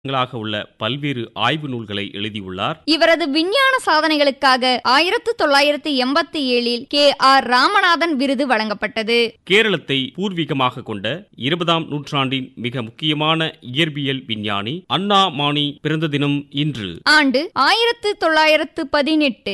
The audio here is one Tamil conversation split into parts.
ங்களாக உள்ள பல்வேறு ஆய்வு நூல்களை எழுதியுள்ளார் இவரது விஞ்ஞான சாதனைகளுக்காக ஆயிரத்து தொள்ளாயிரத்து எண்பத்தி ஏழில் கே ஆர் ராமநாதன் விருது வழங்கப்பட்டது கேரளத்தை பூர்வீகமாக கொண்ட இருபதாம் நூற்றாண்டின் மிக முக்கியமான இயற்பியல் விஞ்ஞானி அண்ணா மாணி பிறந்த தினம் இன்று ஆண்டு ஆயிரத்து தொள்ளாயிரத்து பதினெட்டு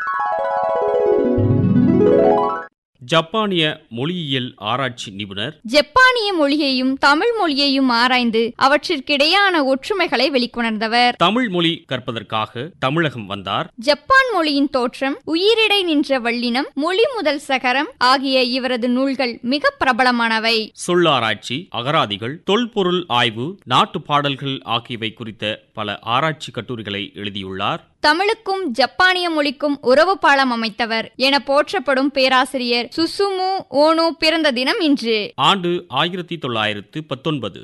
ஜப்பானிய மொழியியல் ஆராய்ச்சி நிபுணர் ஜப்பானிய மொழியையும் தமிழ் மொழியையும் ஆராய்ந்து அவற்றிற்கிடையான ஒற்றுமைகளை வெளிக்கொணர்ந்தவர் தமிழ் மொழி கற்பதற்காக தமிழகம் வந்தார் ஜப்பான் மொழியின் தோற்றம் உயிரிடை நின்ற வல்லினம் மொழி முதல் சகரம் ஆகிய இவரது நூல்கள் மிக பிரபலமானவை சொல்லாராய்ச்சி அகராதிகள் தொல்பொருள் ஆய்வு நாட்டு பாடல்கள் ஆகியவை குறித்த பல ஆராய்ச்சி கட்டுரைகளை எழுதியுள்ளார் தமிழுக்கும் ஜப்பானிய மொழிக்கும் உறவு பாலம் அமைத்தவர் என போற்றப்படும் பேராசிரியர் சுசுமு ஓனோ பிறந்த தினம் இன்று ஆண்டு ஆயிரத்தி தொள்ளாயிரத்து பத்தொன்பது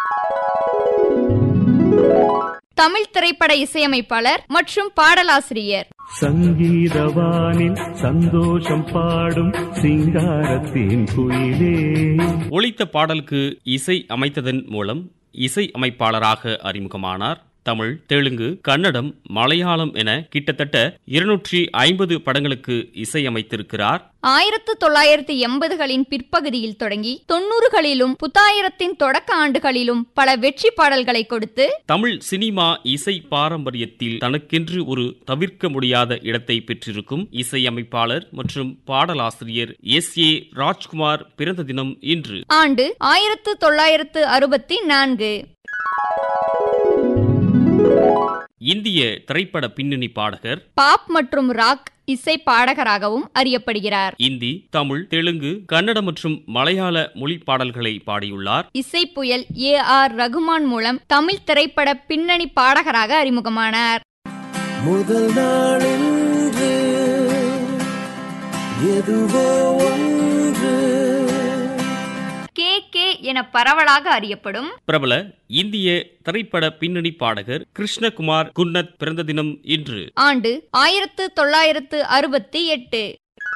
தமிழ் திரைப்பட இசையமைப்பாளர் மற்றும் பாடலாசிரியர் சங்கீதவானில் சந்தோஷம் பாடும் சிங்காரத்தின் குயிலே ஒலித்த பாடலுக்கு இசை அமைத்ததன் மூலம் இசை அமைப்பாளராக அறிமுகமானார் தமிழ் தெலுங்கு கன்னடம் மலையாளம் என கிட்டத்தட்ட இருநூற்றி ஐம்பது படங்களுக்கு இசையமைத்திருக்கிறார் ஆயிரத்து தொள்ளாயிரத்து எண்பதுகளின் பிற்பகுதியில் தொடங்கி தொன்னூறுகளிலும் புத்தாயிரத்தின் தொடக்க ஆண்டுகளிலும் பல வெற்றி பாடல்களை கொடுத்து தமிழ் சினிமா இசை பாரம்பரியத்தில் தனக்கென்று ஒரு தவிர்க்க முடியாத இடத்தை பெற்றிருக்கும் இசையமைப்பாளர் மற்றும் பாடலாசிரியர் எஸ் ஏ ராஜ்குமார் பிறந்த தினம் இன்று ஆண்டு ஆயிரத்து தொள்ளாயிரத்து அறுபத்தி நான்கு இந்திய திரைப்பட பின்னணி பாடகர் பாப் மற்றும் ராக் இசை பாடகராகவும் அறியப்படுகிறார் இந்தி தமிழ் தெலுங்கு கன்னடம் மற்றும் மலையாள மொழி பாடல்களை பாடியுள்ளார் இசை புயல் ஏ ஆர் ரகுமான் மூலம் தமிழ் திரைப்பட பின்னணி பாடகராக அறிமுகமானார் முதல் நாளென்று எதுவோ ஒன்று கே கே என பரவலாக அறியப்படும் பிரபல இந்திய திரைப்பட பின்னணி பாடகர் கிருஷ்ணகுமார் குன்னத் பிறந்த தினம் இன்று ஆண்டு ஆயிரத்து தொள்ளாயிரத்து அறுபத்தி எட்டு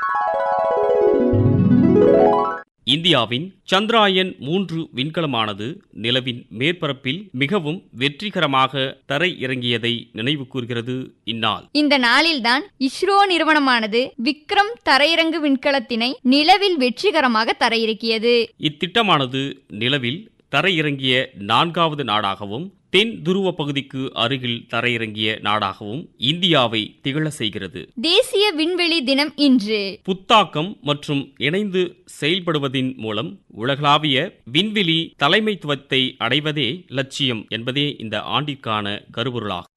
இந்தியாவின் சந்திராயன் மூன்று விண்கலமானது நிலவின் மேற்பரப்பில் மிகவும் வெற்றிகரமாக தரை இறங்கியதை நினைவு கூர்கிறது இந்நாள் இந்த நாளில்தான் இஸ்ரோ நிறுவனமானது விக்ரம் தரையிறங்கு விண்கலத்தினை நிலவில் வெற்றிகரமாக தரையிறக்கியது இத்திட்டமானது நிலவில் தரையிறங்கிய நான்காவது நாடாகவும் தென் துருவ பகுதிக்கு அருகில் தரையிறங்கிய நாடாகவும் இந்தியாவை திகழ செய்கிறது தேசிய விண்வெளி தினம் இன்று புத்தாக்கம் மற்றும் இணைந்து செயல்படுவதின் மூலம் உலகளாவிய விண்வெளி தலைமைத்துவத்தை அடைவதே லட்சியம் என்பதே இந்த ஆண்டிற்கான கருபொருளாகும்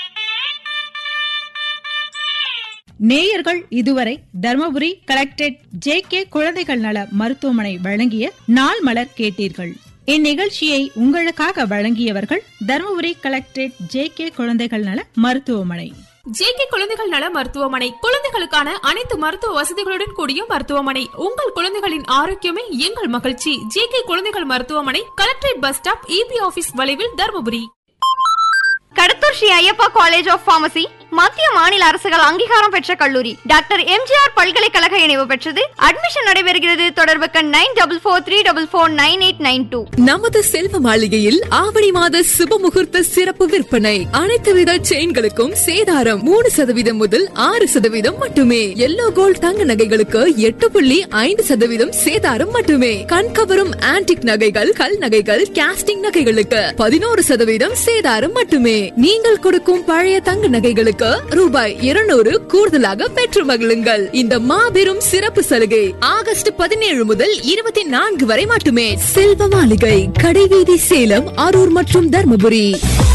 நேயர்கள் இதுவரை தர்மபுரி கலெக்டரேட் ஜே கே குழந்தைகள் நல மருத்துவமனை வழங்கிய நாள் மலர் கேட்டீர்கள் இந்நிகழ்ச்சியை உங்களுக்காக வழங்கியவர்கள் தர்மபுரி கலெக்டரேட் ஜே கே குழந்தைகள் நல மருத்துவமனை ஜேகே குழந்தைகள் நல மருத்துவமனை குழந்தைகளுக்கான அனைத்து மருத்துவ வசதிகளுடன் கூடிய மருத்துவமனை உங்கள் குழந்தைகளின் ஆரோக்கியமே எங்கள் மகிழ்ச்சி ஜேகே குழந்தைகள் மருத்துவமனை collectorate bus stop EB office வளைவில் Dharmapuri Kadathur Sri Ayyappa college of pharmacy மத்திய மாநில அரசுகள் அங்கீகாரம் பெற்ற கல்லூரி டாக்டர் எம்ஜிஆர் பல்கலைக்கழக இணைவு பெற்றது அட்மிஷன் நடைபெறுகிறது தொடர்புக்கு nine double four three double four nine eight nine two நமது செல்வ மாளிகையில் ஆவணி மாத சுப முகூர்த்த சிறப்பு விற்பனை அனைத்து வித செயின்களுக்கும் சேதாரம் மூணு சதவீதம் முதல் ஆறு சதவீதம் மட்டுமே எல்லோ கோல்ட் தங்க நகைகளுக்கு எட்டு புள்ளி ஐந்து சதவீதம் சேதாரம் மட்டுமே கண்கவரும் ஆன்டிக் நகைகள் கல் நகைகள் கேஸ்டிங் நகைகளுக்கு பதினோரு சதவீதம் சேதாரம் மட்டுமே நீங்கள் கொடுக்கும் பழைய தங்க நகைகளுக்கு ரூபாய் இருநூறு கூடுதலாக பெற்று மகிழுங்கள் இந்த மாபெரும் சிறப்பு சலுகை ஆகஸ்ட் பதினேழு முதல் இருபத்தி நான்கு வரை மட்டுமே செல்வ மாளிகை கடைவீதி சேலம் அரூர் மற்றும் தர்மபுரி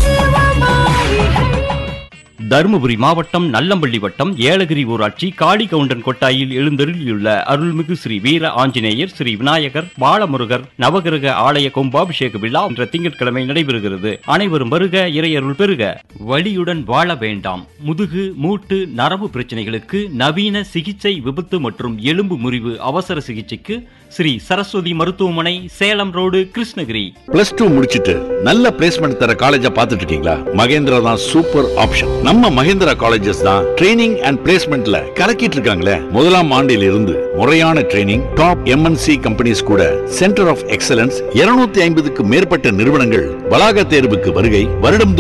தருமபுரி மாவட்டம் நல்லம்பள்ளி வட்டம் ஏலகிரி ஊராட்சி காளிகவுண்டன் கொட்டாயில் எழுந்தருளியுள்ள அருள்மிகு ஸ்ரீ வீர ஆஞ்சநேயர் ஸ்ரீ விநாயகர் பாலமுருகர் நவகிரக ஆலய கும்பாபிஷேக விழா என்ற திங்கட்கிழமை நடைபெறுகிறது அனைவரும் வருக இறையருள் பெறுக வலியுடன் வாழ வேண்டாம் முதுகு மூட்டு நரம்பு பிரச்சனைகளுக்கு நவீன சிகிச்சை விபத்து மற்றும் எலும்பு முறிவு அவசர சிகிச்சைக்கு ஸ்ரீ சரஸ்வதி மருத்துவமனை Salem road Krishnagiri plus two முடிச்சிட்டு நல்ல பிளேஸ்மெண்ட் தர காலேஜா பார்த்துட்டு இருக்கீங்களா மகேந்திரா தான் சூப்பர் ஆப்ஷன் நம்ம மகேந்திரா காலேஜஸ் தான் ட்ரைனிங் அண்ட் பிளேஸ்மெண்ட்ல கலக்கிட்டு இருக்காங்களே முதலாம் ஆண்டில் இருந்து முறையான ட்ரைனிங் டாப் எம்என்சி கம்பெனிஸ் கூட சென்டர் ஆஃப் எக்ஸலன்ஸ் 250 ஐம்பதுக்கு மேற்பட்ட நிறுவனங்கள் வளாக தேர்வுக்கு வருகை வருடம்